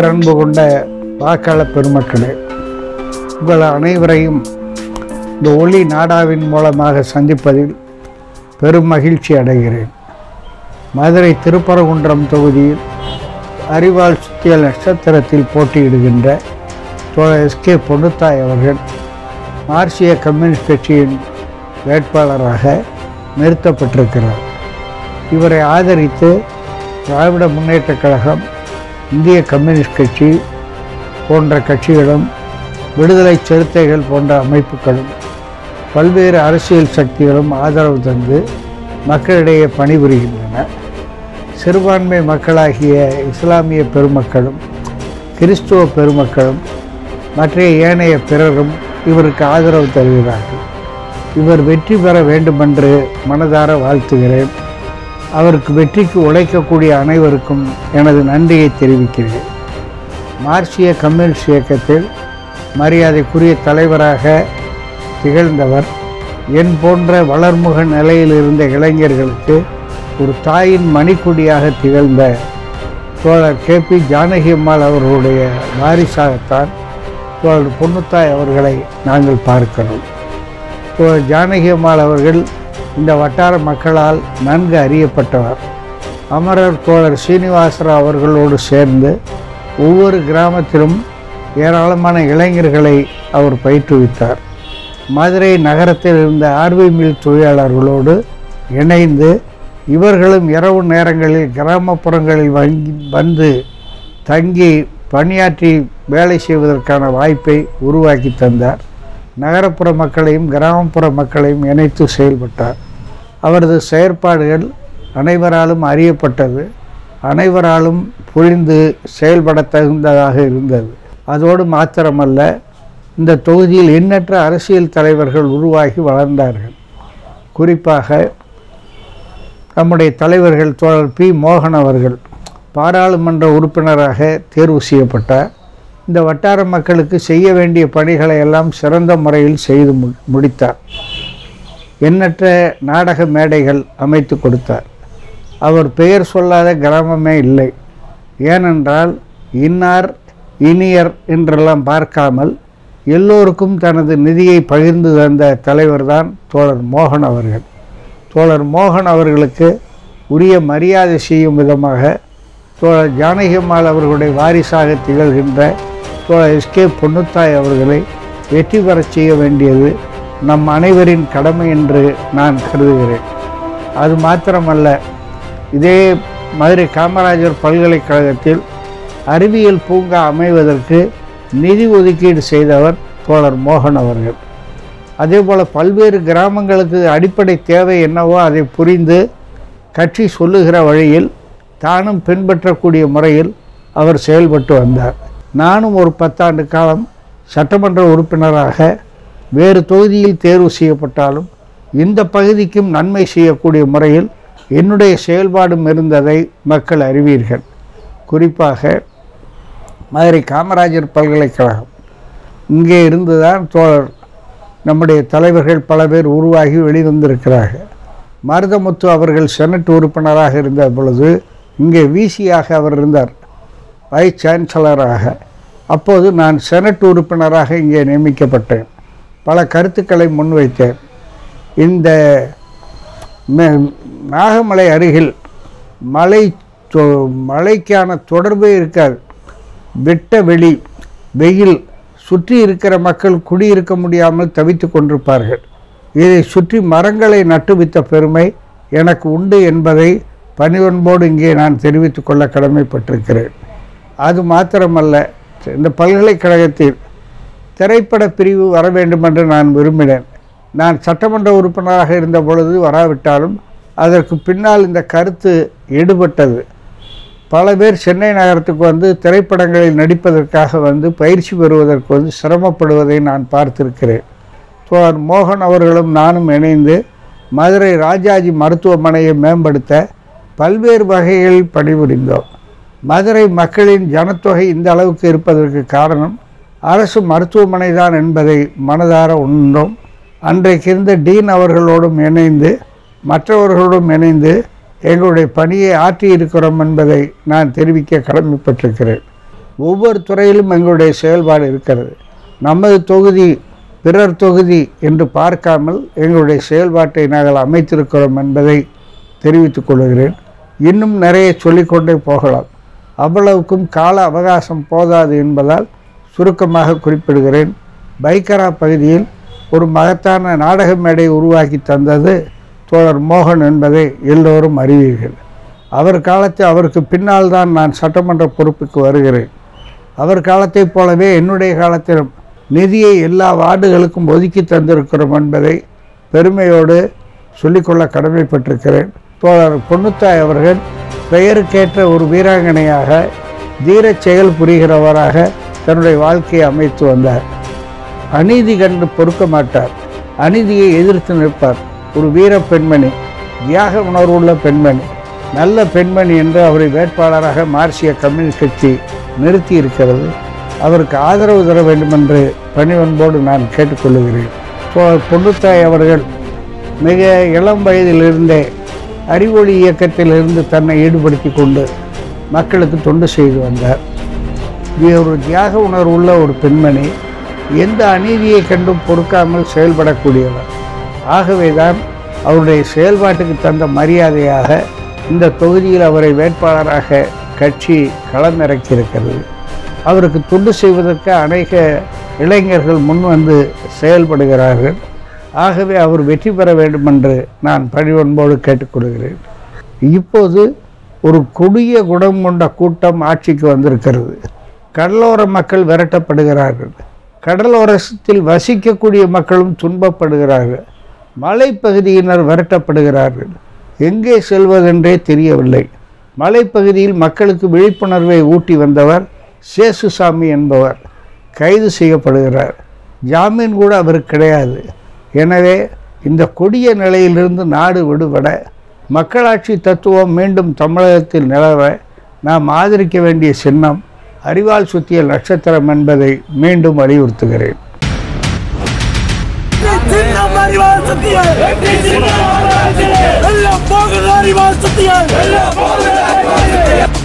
பேரன்பு கொண்ட வாக்காளர் பெருமக்களே உங்கள் அனைவரையும் இந்த ஒளி நாடாவின் மூலமாக சந்திப்பதில் பெரும் மகிழ்ச்சி அடைகிறேன் மதுரை திருப்பரங்குன்றம் தொகுதியில் அறிவால் சுத்தியல் நட்சத்திரத்தில் போட்டியிடுகின்ற தோழர் எஸ்கே பொன்னுத்தாய் அவர்கள் மார்க்சிய கம்யூனிஸ்ட் கட்சியின் வேட்பாளராக நிறுத்தப்பட்டிருக்கிறார் இவரை ஆதரித்து திராவிட முன்னேற்றக் கழகம் இந்திய கம்யூனிஸ்ட் கட்சி போன்ற கட்சிகளும் விடுதலை சிறுத்தைகள் போன்ற அமைப்புகளும் பல்வேறு அரசியல் சக்திகளும் ஆதரவு தந்து மக்களிடையே பணிபுரிகின்றன சிறுபான்மை மக்களாகிய இஸ்லாமிய பெருமக்களும் கிறிஸ்துவ பெருமக்களும் மற்ற ஏனைய பிறரும் இவருக்கு ஆதரவு தருகிறார்கள் இவர் வெற்றி பெற வேண்டுமென்று மனதார வாழ்த்துகிறேன் அவருக்கு வெற்றிக்கு உழைக்கக்கூடிய அனைவருக்கும் எனது நன்றியை தெரிவிக்கிறேன் மார்க்சிய கம்யூனிஸ்ட் இயக்கத்தில் மரியாதைக்குரிய தலைவராக திகழ்ந்தவர் என் போன்ற வளர்முக நிலையில் இருந்த இளைஞர்களுக்கு ஒரு தாயின் மணிக்குடியாக திகழ்ந்த தோழர் கே பி ஜானகி அம்மாள் அவர்களுடைய வாரிசாகத்தான் தோழர் பொன்னுத்தாய் அவர்களை நாங்கள் பார்க்கிறோம் தோழர் ஜானகி அம்மாள் அவர்கள் இந்த வட்டார மக்களால் நன்கு அறியப்பட்டவர் அமரர் தோழர் சீனிவாசராவ் அவர்களோடு சேர்ந்து ஒவ்வொரு கிராமத்திலும் ஏராளமான இளைஞர்களை அவர் பயிற்றுவித்தார் மதுரை நகரத்தில் இருந்த ஆர்வி மில் தொழிலாளர்களோடு இணைந்து இவர்களும் இரவு நேரங்களில் கிராமப்புறங்களில் வங்கி வந்து தங்கி பணியாற்றி வேலை செய்வதற்கான வாய்ப்பை உருவாக்கி தந்தார் நகரப்புற மக்களையும் கிராமப்புற மக்களையும் இணைத்து செயல்பட்டார் அவரது செயற்பாடுகள் அனைவராலும் அறியப்பட்டது அனைவராலும் புரிந்து செயல்பட தகுந்ததாக இருந்தது அதோடு மாத்திரமல்ல இந்த தொகுதியில் எண்ணற்ற அரசியல் தலைவர்கள் உருவாகி வளர்ந்தார்கள் குறிப்பாக நம்முடைய தலைவர்கள் தோழர் பி மோகன் அவர்கள் பாராளுமன்ற உறுப்பினராக தேர்வு செய்யப்பட்டார் இந்த வட்டார மக்களுக்கு செய்ய வேண்டிய பணிகளை எல்லாம் சிறந்த முறையில் செய்து மு முடித்தார் எண்ணற்ற நாடக மேடைகள் அமைத்து கொடுத்தார் அவர் பெயர் சொல்லாத கிராமமே இல்லை ஏனென்றால் இன்னார் இனியர் என்றெல்லாம் பார்க்காமல் எல்லோருக்கும் தனது நிதியை பகிர்ந்து தந்த தலைவர்தான் தோழர் மோகன் அவர்கள் தோழர் மோகன் அவர்களுக்கு உரிய மரியாதை செய்யும் விதமாக தோழர் ஜானகியம்மாள் அவர்களுடைய வாரிசாக திகழ்கின்ற தோழர் எஸ்கே பொன்னுத்தாய் அவர்களை வெற்றி பெறச் செய்ய வேண்டியது நம் அனைவரின் கடமை என்று நான் கருதுகிறேன் அது மாத்திரமல்ல இதே மதுரை காமராஜர் பல்கலைக்கழகத்தில் அறிவியல் பூங்கா அமைவதற்கு நிதி ஒதுக்கீடு செய்தவர் தோழர் மோகன் அவர்கள் அதே போல் பல்வேறு கிராமங்களுக்கு அடிப்படை தேவை என்னவோ அதை புரிந்து கட்சி சொல்லுகிற வழியில் தானும் பின்பற்றக்கூடிய முறையில் அவர் செயல்பட்டு வந்தார் நானும் ஒரு பத்தாண்டு காலம் சட்டமன்ற உறுப்பினராக வேறு தொகுதியில் தேர்வு செய்யப்பட்டாலும் இந்த பகுதிக்கும் நன்மை செய்யக்கூடிய முறையில் என்னுடைய செயல்பாடும் இருந்ததை மக்கள் அறிவீர்கள் குறிப்பாக மதுரை காமராஜர் பல்கலைக்கழகம் இங்கே இருந்துதான் தோழர் நம்முடைய தலைவர்கள் பல பேர் உருவாகி வெளிவந்திருக்கிறார்கள் மருதமுத்து அவர்கள் செனட் உறுப்பினராக இருந்த பொழுது இங்கே விசியாக அவர் இருந்தார் வைஸ் சான்சலராக அப்போது நான் செனட் உறுப்பினராக இங்கே நியமிக்கப்பட்டேன் பல கருத்துக்களை முன்வைத்தேன் இந்த மே- நாகமலை அருகில் மலை தொ- மலைக்கான தொடர்பே இருக்காது வெட்ட வெளி வெயில் சுற்றி இருக்கிற மக்கள் குடியிருக்க முடியாமல் தவித்து கொண்டிருப்பார்கள் இதை சுற்றி மரங்களை நட்டுவித்த பெருமை எனக்கு உண்டு என்பதை பணிவன்போடு இங்கே நான் தெரிவித்துக் கொள்ள கடமைப்பட்டிருக்கிறேன் அது மாத்திரமல்ல இந்த பல்கலைக்கழகத்தில் திரைப்பட பிரிவு வர வேண்டும் என்று நான் விரும்பினேன் நான் சட்டமன்ற உறுப்பினராக இருந்த பொழுது வராவிட்டாலும் அதற்கு பின்னால் இந்த கருத்து ஈடுபட்டது பல பேர் சென்னை நகரத்துக்கு வந்து திரைப்படங்களில் நடிப்பதற்காக வந்து பயிற்சி பெறுவதற்கு வந்து சிரமப்படுவதை நான் பார்த்திருக்கிறேன் தோழர் மோகன் அவர்களும் நானும் இணைந்து மதுரை ராஜாஜி மருத்துவமனையை மேம்படுத்த பல்வேறு வகைகளில் பணிபுரிந்தோம் மதுரை மக்களின் ஜனத்தொகை இந்த அளவுக்கு இருப்பதற்கு காரணம் அரசு மருத்துவமனை தான் என்பதை மனதார உணர்ந்தோம் அன்றைக்கு இருந்த டீன் அவர்களோடும் இணைந்து மற்றவர்களோடும் இணைந்து எங்களுடைய பணியை ஆற்றியிருக்கிறோம் என்பதை நான் தெரிவிக்க கடமைப்பட்டிருக்கிறேன் ஒவ்வொரு துறையிலும் எங்களுடைய செயல்பாடு இருக்கிறது நமது தொகுதி பிறர் தொகுதி என்று பார்க்காமல் எங்களுடைய செயல்பாட்டை நாங்கள் அமைத்திருக்கிறோம் என்பதை தெரிவித்துக் கொள்கிறேன் இன்னும் நிறைய சொல்லிக்கொண்டே போகலாம் அவ்வளவுக்கும் கால அவகாசம் போதாது என்பதால் சுருக்கமாக குறிப்பிடுகிறேன் பைக்கரா பகுதியில் ஒரு மகத்தான நாடக மேடை உருவாக்கி தந்தது தோழர் மோகன் என்பதை எல்லோரும் அறிவீர்கள் அவர் காலத்தில் அவருக்கு பின்னால் தான் நான் சட்டமன்ற பொறுப்புக்கு வருகிறேன் அவர் காலத்தைப் போலவே என்னுடைய காலத்திலும் நிதியை எல்லா வார்டுகளுக்கும் ஒதுக்கி தந்திருக்கிறோம் என்பதை பெருமையோடு சொல்லிக்கொள்ள கடமைப்பட்டிருக்கிறேன் தோழர் பொன்னுத்தாய் அவர்கள் பெயருக்கேற்ற ஒரு வீராங்கனையாக தீரச் செயல் புரிகிறவராக தன்னுடைய வாழ்க்கையை அமைத்து வந்தார் அநீதி கண்டு பொறுக்க மாட்டார் அநீதியை எதிர்த்து நிற்பார் ஒரு வீர பெண்மணி தியாக உணர்வுள்ள பெண்மணி நல்ல பெண்மணி என்று அவரை வேட்பாளராக மார்க்சிய கம்யூனிஸ்ட் கட்சி நிறுத்தி இருக்கிறது அவருக்கு ஆதரவு தர வேண்டும் என்று பணிவன்போடு நான் கேட்டுக்கொள்கிறேன் தோழர் பொன்னுத்தாய் அவர்கள் மிக இளம் வயதிலிருந்தே அறிவொளி இயக்கத்திலிருந்து தன்னை ஈடுபடுத்தி கொண்டு மக்களுக்கு தொண்டு செய்து வந்தார் இது ஒரு தியாக உணர்வுள்ள ஒரு பெண்மணி எந்த அநீதியை கண்டும் பொறுக்காமல் செயல்படக்கூடியவர் ஆகவேதான் அவருடைய செயல்பாட்டுக்கு தந்த மரியாதையாக இந்த தொகுதியில் அவரை வேட்பாளராக கட்சி களமிறக்கியிருக்கிறது அவருக்கு தொண்டு செய்வதற்கு அநேக இளைஞர்கள் முன் வந்து செயல்படுகிறார்கள் ஆகவே அவர் வெற்றி பெற வேண்டும் என்று நான் பணிவன்போடு கேட்டுக்கொள்கிறேன் இப்போது ஒரு கொடிய குணம் கொண்ட கூட்டம் ஆட்சிக்கு வந்திருக்கிறது கடலோர மக்கள் விரட்டப்படுகிறார்கள் கடலோரத்தில் வசிக்கக்கூடிய மக்களும் துன்பப்படுகிறார்கள் மலைப்பகுதியினர் விரட்டப்படுகிறார்கள் எங்கே செல்வதென்றே தெரியவில்லை மலைப்பகுதியில் மக்களுக்கு விழிப்புணர்வை ஊட்டி வந்தவர் சேசுசாமி என்பவர் கைது செய்யப்படுகிறார் ஜாமீன் கூட அவருக்கு கிடையாது எனவே இந்த கொடிய நிலையிலிருந்து நாடு விடுபட மக்களாட்சி தத்துவம் மீண்டும் தமிழகத்தில் நிலவ நாம் ஆதரிக்க வேண்டிய சின்னம் அறிவால் சுத்திய நட்சத்திரம் என்பதை மீண்டும் வலியுறுத்துகிறேன் சின்னம் அறிவால் சத்தியம் எல்லாம் போகிறது அறிவால் சத்தியம்